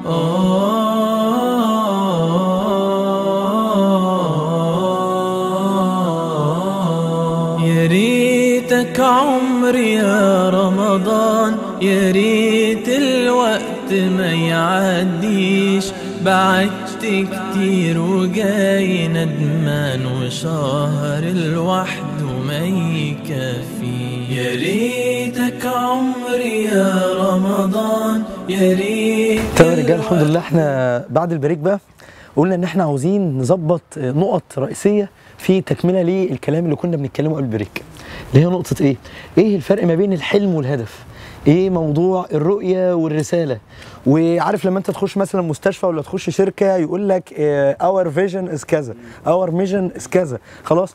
يا ريتك عمري يا رمضان يا ريت الوقت ما يعديش بعدت كتير وجاي ندمان وشهر الوحد ما يكفي يا ريتك عمري يا رمضان يا ريت تمام يا رجاله الحمد لله احنا بعد البريك بقى قلنا ان احنا عاوزين نظبط نقط رئيسيه في تكمله للكلام اللي كنا بنتكلمه قبل البريك اللي هي نقطه ايه؟ ايه الفرق ما بين الحلم والهدف؟ ايه موضوع الرؤيه والرساله؟ وعارف لما انت تخش مثلا مستشفى ولا تخش شركه يقول لك اور فيجن از كذا اور ميجن از كذا خلاص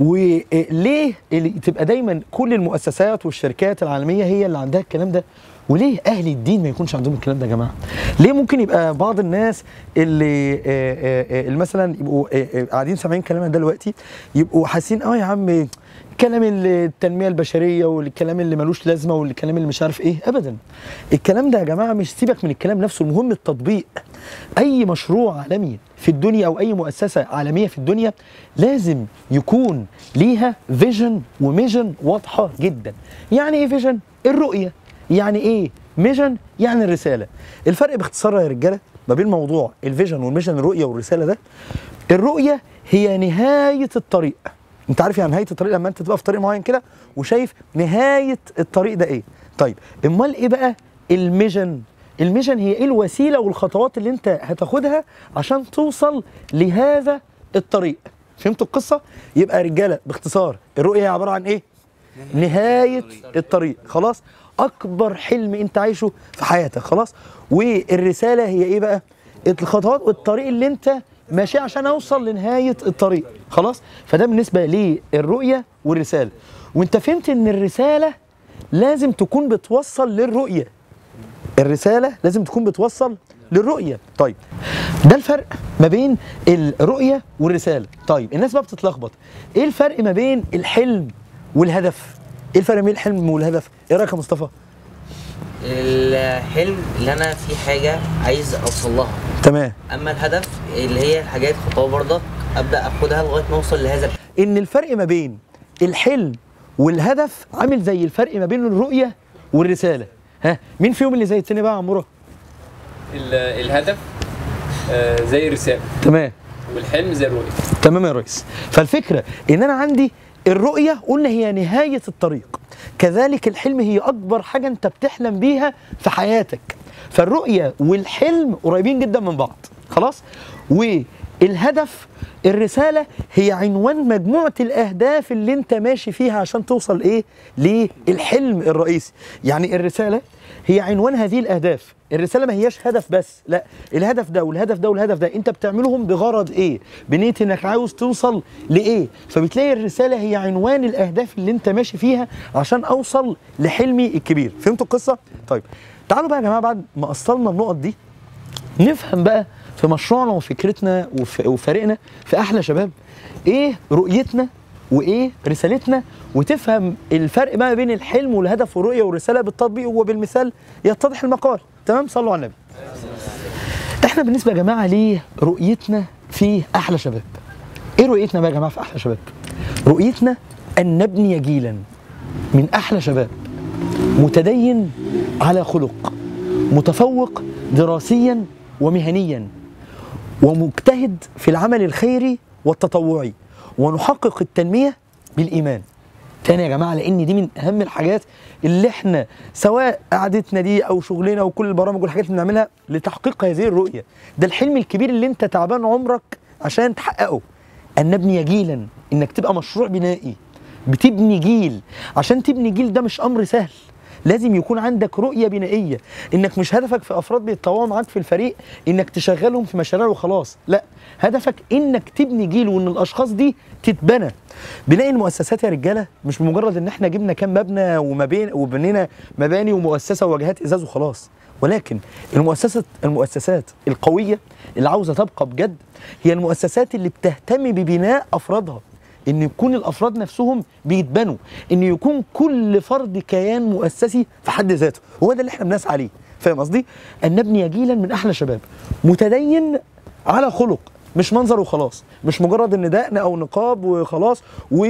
وليه اللي تبقى دايما كل المؤسسات والشركات العالميه هي اللي عندها الكلام ده وليه اهل الدين ما يكونش عندهم الكلام ده يا جماعه ليه ممكن يبقى بعض الناس اللي آه، آه، آه، اللي مثلا يبقوا آه، آه، قاعدين سامعين كلامنا دلوقتي يبقوا حاسين اه يا عم كلام التنميه البشريه والكلام اللي ملوش لازمه والكلام اللي مش عارف ايه ابدا الكلام ده يا جماعه مش سيبك من الكلام نفسه المهم التطبيق اي مشروع عالمي في الدنيا او اي مؤسسه عالميه في الدنيا لازم يكون ليها فيجن وميجن واضحه جدا يعني ايه فيجن الرؤيه يعني ايه ميجن يعني الرساله الفرق باختصار يا رجاله ما بين موضوع الفيجن والميجن الرؤيه والرساله ده الرؤيه هي نهايه الطريق انت عارف يعني نهايه الطريق لما انت تبقى في طريق معين كده وشايف نهايه الطريق ده ايه طيب امال ايه بقى الميجن الميجن هي ايه الوسيله والخطوات اللي انت هتاخدها عشان توصل لهذا الطريق فهمتوا القصه يبقى يا رجاله باختصار الرؤيه هي عباره عن ايه نهايه الطريق خلاص اكبر حلم انت عايشه في حياتك خلاص والرساله هي ايه بقى الخطوات والطريق اللي انت ماشي عشان اوصل لنهايه الطريق خلاص فده بالنسبه للرؤيه والرساله وانت فهمت ان الرساله لازم تكون بتوصل للرؤيه الرساله لازم تكون بتوصل للرؤيه طيب ده الفرق ما بين الرؤيه والرساله طيب الناس بقى بتتلخبط ايه الفرق ما بين الحلم والهدف ايه الفرق بين الحلم والهدف ايه رايك يا مصطفى الحلم اللي انا في حاجه عايز اوصل لها تمام اما الهدف اللي هي الحاجات خطوه برضك ابدا اخدها لغايه ما اوصل لهذا الحلم. ان الفرق ما بين الحلم والهدف عامل زي الفرق ما بين الرؤيه والرساله ها مين فيهم اللي زي التاني بقى يا عموره ال- الهدف آه، زي الرسالة تمام والحلم زي الرؤية تمام يا ريس فالفكره ان انا عندي الرؤيه قلنا هي نهايه الطريق كذلك الحلم هي اكبر حاجه انت بتحلم بيها في حياتك فالرؤيه والحلم قريبين جدا من بعض خلاص والهدف الرساله هي عنوان مجموعه الاهداف اللي انت ماشي فيها عشان توصل ايه للحلم الرئيسي يعني الرساله هي عنوان هذه الاهداف الرساله ما هياش هدف بس لا الهدف ده والهدف ده والهدف ده انت بتعملهم بغرض ايه بنيه انك عاوز توصل لايه فبتلاقي الرساله هي عنوان الاهداف اللي انت ماشي فيها عشان اوصل لحلمي الكبير فهمتوا القصه طيب تعالوا بقى يا جماعه بعد ما اصلنا النقط دي نفهم بقى في مشروعنا وفكرتنا وف- وفريقنا في احلى شباب ايه رؤيتنا وايه رسالتنا وتفهم الفرق بقى بين الحلم والهدف والرؤيه والرساله بالتطبيق وبالمثال يتضح المقال تمام صلوا على النبي احنا بالنسبه يا جماعه لرؤيتنا في احلى شباب ايه رؤيتنا بقى يا جماعه في احلى شباب رؤيتنا ان نبني جيلا من احلى شباب متدين على خلق متفوق دراسيا ومهنيا ومجتهد في العمل الخيري والتطوعي ونحقق التنمية بالإيمان تاني يا جماعة لأن دي من أهم الحاجات اللي احنا سواء قعدتنا دي أو شغلنا وكل البرامج والحاجات اللي بنعملها لتحقيق هذه الرؤية ده الحلم الكبير اللي انت تعبان عمرك عشان تحققه أن نبني جيلا إنك تبقى مشروع بنائي بتبني جيل عشان تبني جيل ده مش أمر سهل لازم يكون عندك رؤية بنائية انك مش هدفك في افراد بيتطوعوا معاك في الفريق انك تشغلهم في مشاريع وخلاص لا هدفك انك تبني جيل وان الاشخاص دي تتبنى بناء المؤسسات يا رجاله مش مجرد ان احنا جبنا كام مبنى ومبين وبنينا مباني ومؤسسه وواجهات ازاز وخلاص ولكن المؤسسات المؤسسات القويه اللي عاوزه تبقى بجد هي المؤسسات اللي بتهتم ببناء افرادها ان يكون الافراد نفسهم بيتبنوا ان يكون كل فرد كيان مؤسسي في حد ذاته هو ده اللي احنا بنسعى عليه فاهم قصدي ان نبني جيلا من احلى شباب متدين على خلق مش منظر وخلاص مش مجرد ان دقن او نقاب وخلاص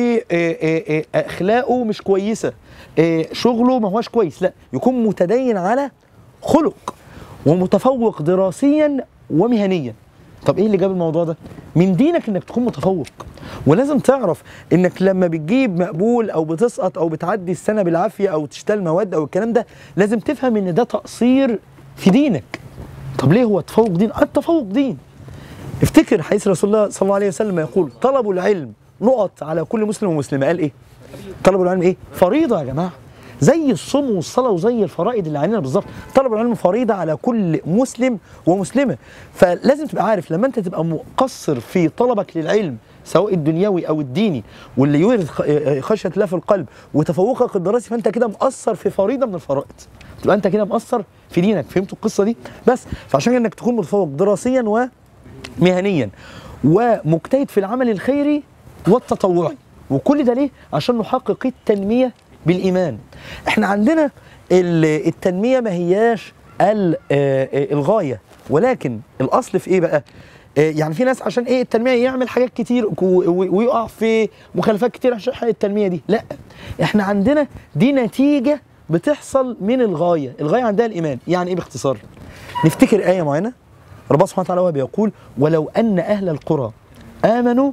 واخلاقه مش كويسه آه، شغله ما هوش كويس لا يكون متدين على خلق ومتفوق دراسيا ومهنيا طب ايه اللي جاب الموضوع ده من دينك انك تكون متفوق ولازم تعرف انك لما بتجيب مقبول او بتسقط او بتعدي السنه بالعافيه او تشتغل مواد او الكلام ده لازم تفهم ان ده تقصير في دينك طب ليه هو تفوق دين التفوق دين افتكر حديث رسول الله صلى الله عليه وسلم يقول طلب العلم نقط على كل مسلم ومسلمه قال ايه طلب العلم ايه فريضه يا جماعه زي الصوم والصلاه وزي الفرائض اللي علينا بالظبط طلب العلم فريضه على كل مسلم ومسلمه فلازم تبقى عارف لما انت تبقى مقصر في طلبك للعلم سواء الدنيوي او الديني واللي يورث خ- خشيه الله في القلب وتفوقك الدراسي فانت كده مقصر في فريضه من الفرائض تبقى انت كده مقصر في دينك فهمتوا القصه دي بس فعشان انك تكون متفوق دراسيا ومهنيا ومجتهد في العمل الخيري والتطوعي وكل ده ليه عشان نحقق التنميه بالايمان احنا عندنا ال- التنميه ما هياش ال- آه، آه، الغايه ولكن الاصل في ايه بقى آه، يعني في ناس عشان ايه التنميه يعمل حاجات كتير و- و- ويقع في مخالفات كتير عشان يحقق التنميه دي لا احنا عندنا دي نتيجه بتحصل من الغايه الغايه عندها الايمان يعني ايه باختصار نفتكر ايه معينه ربنا سبحانه وتعالى هو بيقول ولو ان اهل القرى امنوا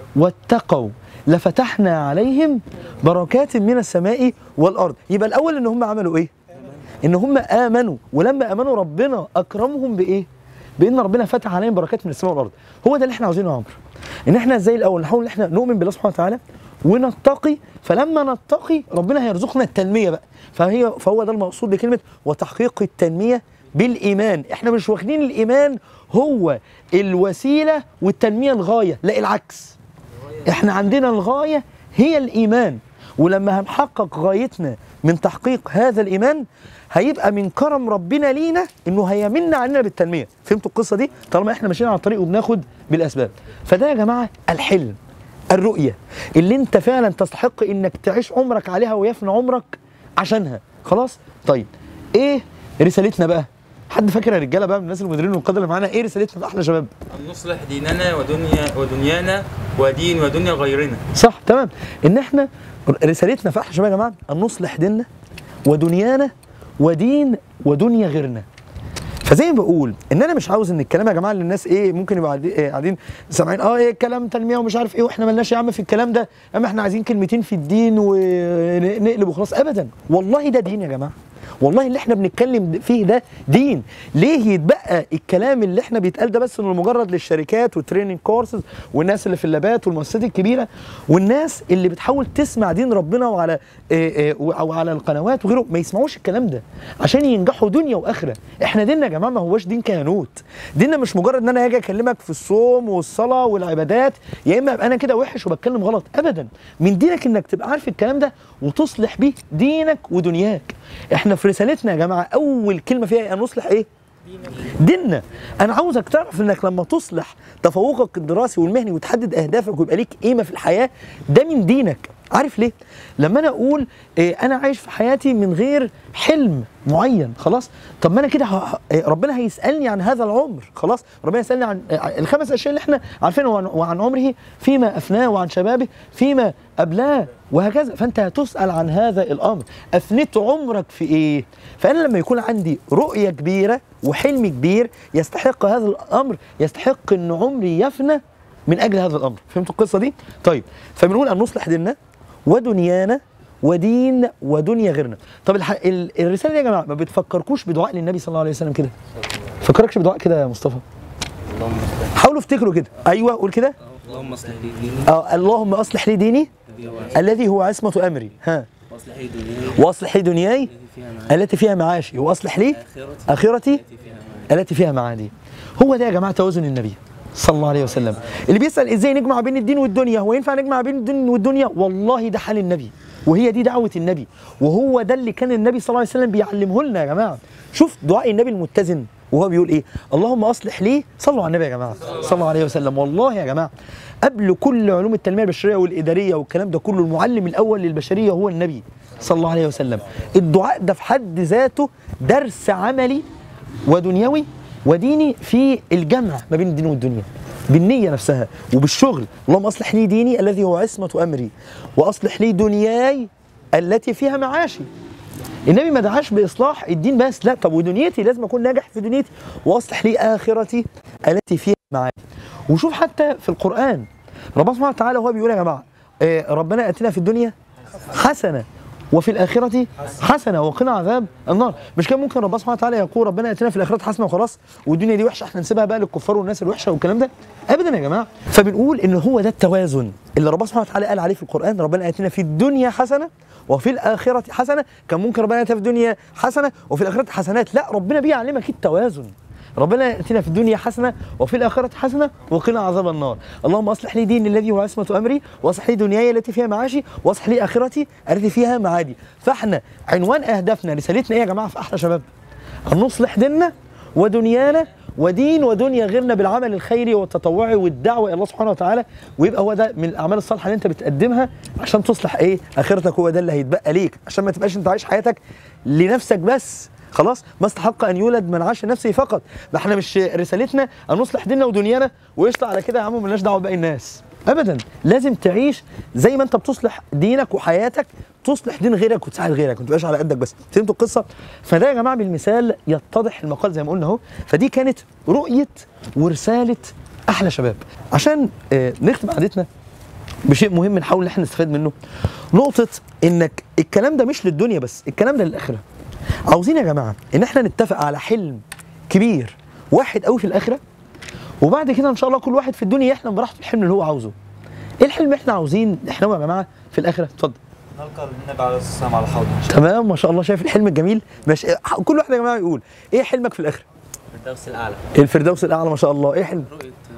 واتقوا لفتحنا عليهم بركات من السماء والارض يبقى الاول ان هم عملوا ايه ان هم امنوا ولما امنوا ربنا اكرمهم بايه بان ربنا فتح عليهم بركات من السماء والارض هو ده اللي احنا عاوزينه يا عمرو ان احنا زي الاول نحاول ان احنا نؤمن بالله سبحانه وتعالى ونتقي فلما نتقي ربنا هيرزقنا التنميه بقى فهي فهو ده المقصود بكلمه وتحقيق التنميه بالايمان احنا مش واخدين الايمان هو الوسيله والتنميه الغايه لا العكس احنا عندنا الغايه هي الايمان ولما هنحقق غايتنا من تحقيق هذا الايمان هيبقى من كرم ربنا لينا انه هيمن علينا بالتنميه فهمتوا القصه دي طالما احنا ماشيين على الطريق وبناخد بالاسباب فده يا جماعه الحلم الرؤيه اللي انت فعلا تستحق انك تعيش عمرك عليها ويفنى عمرك عشانها خلاص طيب ايه رسالتنا بقى حد فاكر يا رجاله بقى من الناس المديرين والقاده اللي معانا ايه رسالتنا في احلى شباب أن نصلح ديننا ودنيا ودنيانا ودين ودنيا غيرنا صح تمام ان احنا رسالتنا في احلى شباب يا جماعه ان نصلح ديننا ودنيانا ودين ودنيا غيرنا فزي ما بقول ان انا مش عاوز ان الكلام يا جماعه اللي الناس ايه ممكن يبقوا قاعدين- إيه قاعدين سامعين اه ايه كلام تنميه ومش عارف ايه واحنا ملناش يا عم في الكلام ده اما احنا عايزين كلمتين في الدين ونقلب وخلاص ابدا والله ده دين يا جماعه والله اللي احنا بنتكلم فيه ده دين ليه يتبقى الكلام اللي احنا بيتقال ده بس انه مجرد للشركات والتريننج كورسز والناس اللي في اللابات والمؤسسات الكبيره والناس اللي بتحاول تسمع دين ربنا وعلى اه اه او على القنوات وغيره ما يسمعوش الكلام ده عشان ينجحوا دنيا واخره احنا ديننا يا جماعه ما هوش دين كهنوت ديننا مش مجرد ان انا اجي اكلمك في الصوم والصلاه والعبادات يا اما ابقى انا كده وحش وبتكلم غلط ابدا من دينك انك تبقى عارف الكلام ده وتصلح بيه دينك ودنياك احنا في رسالتنا يا جماعه اول كلمه فيها إيه؟ ان نصلح ايه ديننا انا عاوزك تعرف انك لما تصلح تفوقك الدراسي والمهني وتحدد اهدافك ويبقى ليك قيمه في الحياه ده من دينك عارف ليه لما انا اقول إيه انا عايش في حياتي من غير حلم معين خلاص طب ما انا كده ه- إيه ربنا هيسالني عن هذا العمر خلاص ربنا يسالني عن آه، الخمس اشياء اللي احنا عارفينها وعن, وعن عمره فيما افناه وعن شبابه فيما ابلاه وهكذا فانت هتسال عن هذا الامر افنيت عمرك في ايه فانا لما يكون عندي رؤيه كبيره وحلم كبير يستحق هذا الامر يستحق ان عمري يفنى من اجل هذا الامر فهمتوا القصه دي طيب فبنقول ان نصلح ديننا ودنيانا ودين ودنيا غيرنا طب الح... ال- الرساله دي يا جماعه ما بتفكركوش بدعاء للنبي صلى الله عليه وسلم كده فكركش بدعاء كده يا مصطفى اللهم اصلح حاولوا افتكروا كده ايوه قول كده اللهم اصلح لي ديني آه اللهم اصلح لي ديني الذي هو عصمه امري ها واصلح لي دنياي واصلح لي دنياي التي فيها معاشي واصلح لي اخرتي التي فيها معادي هو ده يا جماعه توازن النبي صلى الله عليه وسلم اللي بيسال ازاي نجمع بين الدين والدنيا هو ينفع نجمع بين الدين والدنيا والله ده حال النبي وهي دي دعوه النبي وهو ده اللي كان النبي صلى الله عليه وسلم بيعلمه لنا يا جماعه شوف دعاء النبي المتزن وهو بيقول ايه اللهم اصلح لي صلوا على النبي يا جماعه صلى الله عليه وسلم والله يا جماعه قبل كل علوم التنميه البشريه والاداريه والكلام ده كله المعلم الاول للبشريه هو النبي صلى الله عليه وسلم الدعاء ده في حد ذاته درس عملي ودنيوي وديني في الجمع ما بين الدين والدنيا بالنية نفسها وبالشغل اللهم أصلح لي ديني الذي هو عصمة أمري وأصلح لي دنياي التي فيها معاشي النبي ما دعاش باصلاح الدين بس لا طب ودنيتي لازم اكون ناجح في دنيتي واصلح لي اخرتي التي فيها معايا وشوف حتى في القران ربنا سبحانه وتعالى هو بيقول يا جماعه آه، ربنا اتنا في الدنيا حسنه وفي الآخرة حسنة وقنا عذاب النار مش كان ممكن ربنا سبحانه وتعالى يقول ربنا اتنا في الآخرة حسنة وخلاص والدنيا دي وحشة احنا نسيبها بقى للكفار والناس الوحشة والكلام ده أبدا يا جماعة فبنقول إن هو ده التوازن اللي ربنا سبحانه وتعالى قال عليه في القرآن ربنا اتنا في الدنيا حسنة وفي الآخرة حسنة كان ممكن ربنا يأتينا في الدنيا حسنة وفي الآخرة حسنات لا ربنا بيعلمك التوازن ربنا يأتينا في الدنيا حسنة وفي الآخرة حسنة وقنا عذاب النار اللهم أصلح لي ديني الذي هو عصمة أمري وأصلح لي دنياي التي فيها معاشي وأصلح لي آخرتي التي فيها معادي فاحنا عنوان أهدافنا رسالتنا إيه يا جماعة في أحلى شباب أن نصلح ديننا ودنيانا ودين ودنيا غيرنا بالعمل الخيري والتطوعي والدعوه الى الله سبحانه وتعالى ويبقى هو ده من الاعمال الصالحه اللي انت بتقدمها عشان تصلح ايه اخرتك هو ده اللي هيتبقى ليك عشان ما تبقاش انت عايش حياتك لنفسك بس خلاص ما استحق ان يولد من عاش نفسه فقط ما احنا مش رسالتنا ان نصلح ديننا ودنيانا ويطلع على كده يا عم مالناش دعوه بباقي الناس ابدا لازم تعيش زي ما انت بتصلح دينك وحياتك تصلح دين غيرك وتساعد غيرك ما تبقاش على قدك بس فهمتوا القصه فده يا جماعه بالمثال يتضح المقال زي ما قلنا اهو فدي كانت رؤيه ورساله احلى شباب عشان آه نختم قعدتنا بشيء مهم نحاول ان احنا نستفاد منه نقطه انك الكلام ده مش للدنيا بس الكلام ده للاخره عاوزين يا جماعه ان احنا نتفق على حلم كبير واحد قوي في الاخره وبعد كده ان شاء الله كل واحد في الدنيا يحلم براحته الحلم اللي هو عاوزه ايه الحلم اللي احنا عاوزين نحلمه يا جماعه في الاخره اتفضل نلقى النبي عليه الصلاه والسلام على حوض تمام ما شاء الله شايف الحلم الجميل ماشي كل واحد يا جماعه يقول ايه حلمك في الاخره الفردوس الاعلى الفردوس الاعلى ما شاء الله ايه حلم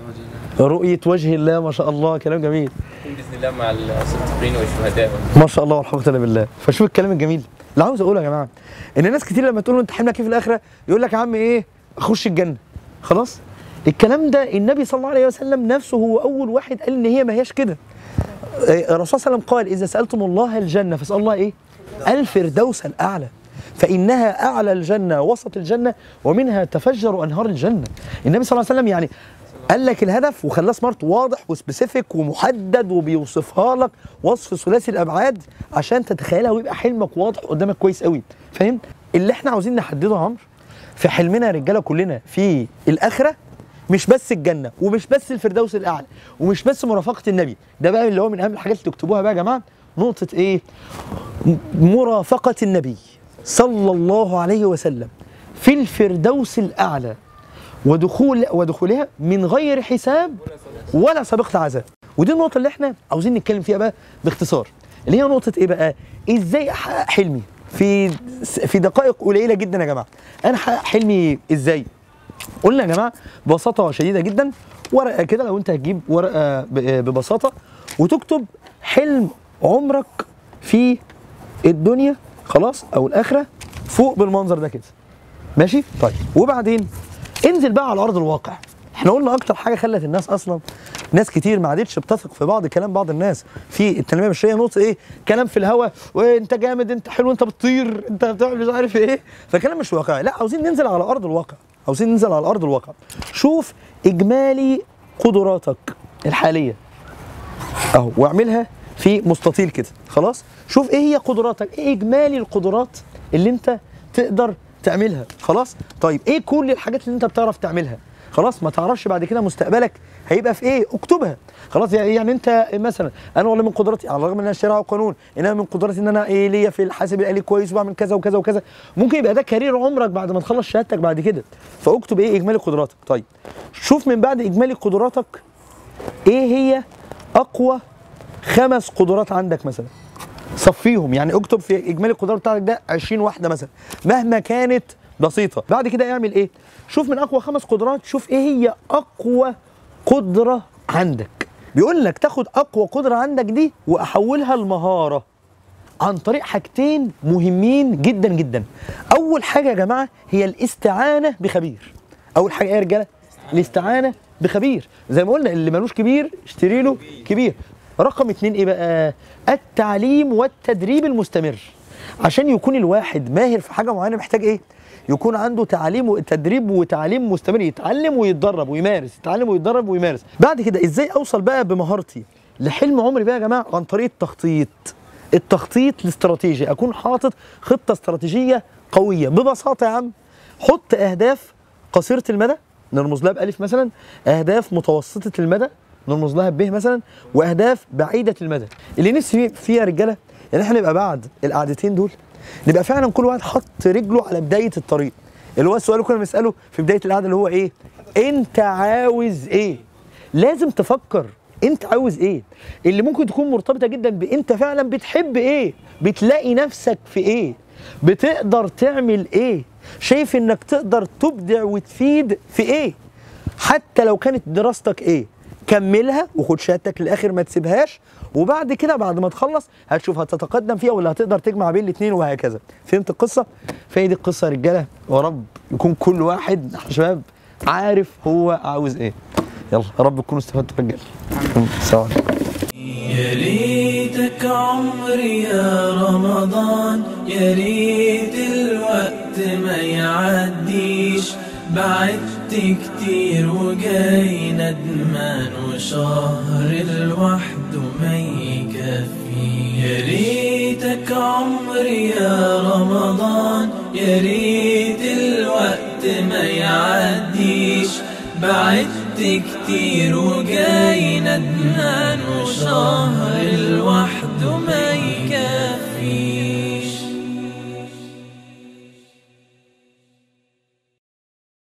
رؤيه وجه الله ما شاء الله كلام جميل باذن الله مع الصديقين والشهداء ما شاء الله والحمد لله بالله فشوف الكلام الجميل اللي عاوز اقوله يا جماعه ان ناس كتير لما تقول له انت حلمك ايه في الاخره يقول لك يا عم ايه اخش الجنه خلاص الكلام ده النبي صلى الله عليه وسلم نفسه هو اول واحد قال ان هي ما هياش كده إيه، الرسول صلى الله عليه وسلم قال اذا سالتم الله الجنه فاسالوا الله ايه الفردوس الاعلى فانها اعلى الجنه وسط الجنه ومنها تفجر انهار الجنه النبي صلى الله عليه وسلم يعني قال لك الهدف وخلاه سمارت واضح وسبيسيفيك ومحدد وبيوصفها لك وصف ثلاثي الابعاد عشان تتخيلها ويبقى حلمك واضح قدامك كويس قوي فاهم اللي احنا عاوزين نحدده يا عمرو في حلمنا يا رجاله كلنا في الاخره مش بس الجنه ومش بس الفردوس الاعلى ومش بس مرافقه النبي ده بقى اللي هو من اهم الحاجات اللي تكتبوها بقى يا جماعه نقطه ايه م- مرافقه النبي صلى الله عليه وسلم في الفردوس الاعلى ودخول ودخولها من غير حساب ولا سابقة عذاب ودي النقطة اللي احنا عاوزين نتكلم فيها بقى باختصار اللي هي نقطة ايه بقى ازاي احقق حلمي في في دقائق قليلة جدا يا جماعة انا احقق حلمي ازاي قلنا يا جماعة ببساطة شديدة جدا ورقة كده لو انت هتجيب ورقة ب- ببساطة وتكتب حلم عمرك في الدنيا خلاص او الاخرة فوق بالمنظر ده كده ماشي طيب وبعدين انزل بقى على ارض الواقع احنا قلنا اكتر حاجه خلت الناس اصلا ناس كتير ما عادتش بتثق في بعض كلام بعض الناس في التنميه البشريه نقطه ايه كلام في الهوا وانت جامد انت حلو انت بتطير انت بتعمل مش عارف ايه فكلام مش واقعي لا عاوزين ننزل على ارض الواقع عاوزين ننزل على ارض الواقع شوف اجمالي قدراتك الحاليه اهو واعملها في مستطيل كده خلاص شوف ايه هي قدراتك ايه اجمالي القدرات اللي انت تقدر تعملها خلاص طيب ايه كل الحاجات اللي انت بتعرف تعملها خلاص ما تعرفش بعد كده مستقبلك هيبقى في ايه اكتبها خلاص يعني يعني انت مثلا انا والله من قدراتي على الرغم ان انا شرع وقانون ان انا من قدراتي ان انا ايه ليا في الحاسب الالي كويس وبعمل كذا وكذا وكذا ممكن يبقى ده كارير عمرك بعد ما تخلص شهادتك بعد كده فاكتب ايه اجمالي قدراتك طيب شوف من بعد اجمالي قدراتك ايه هي اقوى خمس قدرات عندك مثلا صفيهم يعني اكتب في اجمالي القدرات بتاعتك ده 20 واحده مثلا مهما كانت بسيطه بعد كده اعمل ايه شوف من اقوى خمس قدرات شوف ايه هي اقوى قدره عندك بيقول لك تاخد اقوى قدره عندك دي واحولها لمهاره عن طريق حاجتين مهمين جدا جدا اول حاجه يا جماعه هي الاستعانه بخبير اول حاجه ايه يا رجاله الاستعانه بخبير زي ما قلنا اللي ملوش كبير اشتري له كبير رقم اتنين ايه بقى التعليم والتدريب المستمر عشان يكون الواحد ماهر في حاجه معينه محتاج ايه يكون عنده تعليم وتدريب وتعليم مستمر يتعلم ويتدرب ويمارس يتعلم ويتدرب ويمارس بعد كده ازاي اوصل بقى بمهارتي لحلم عمري بقى يا جماعه عن طريق التخطيط التخطيط الاستراتيجي اكون حاطط خطه استراتيجيه قويه ببساطه يا عم حط اهداف قصيره المدى نرمز لها بالف مثلا اهداف متوسطه المدى نرمز لها ب مثلا واهداف بعيده المدى اللي نفسي فيها يا رجاله ان احنا نبقى بعد القعدتين دول نبقى فعلا كل واحد حط رجله على بدايه الطريق اللي هو السؤال اللي كنا بنساله في بدايه القعده اللي هو ايه انت عاوز ايه لازم تفكر انت عاوز ايه اللي ممكن تكون مرتبطه جدا بانت فعلا بتحب ايه بتلاقي نفسك في ايه بتقدر تعمل ايه شايف انك تقدر تبدع وتفيد في ايه حتى لو كانت دراستك ايه كملها وخد شهادتك للاخر ما تسيبهاش وبعد كده بعد ما تخلص هتشوف هتتقدم فيها ولا هتقدر تجمع بين الاثنين وهكذا فهمت القصه فهي دي القصه يا رجاله ورب يكون كل واحد يا شباب عارف هو عاوز ايه يلا يا رب تكونوا استفدتوا رجاله السلام عليكم يا ريتك عمري يا رمضان يا ريت الوقت ما يعديش بعدت كتير وجاي ندمان وشهر الوحده ما يكفي يا ريتك عمري يا رمضان يا ريت الوقت ما يعديش بعدت كتير وجاي ندمان وشهر الوحده ما يكفي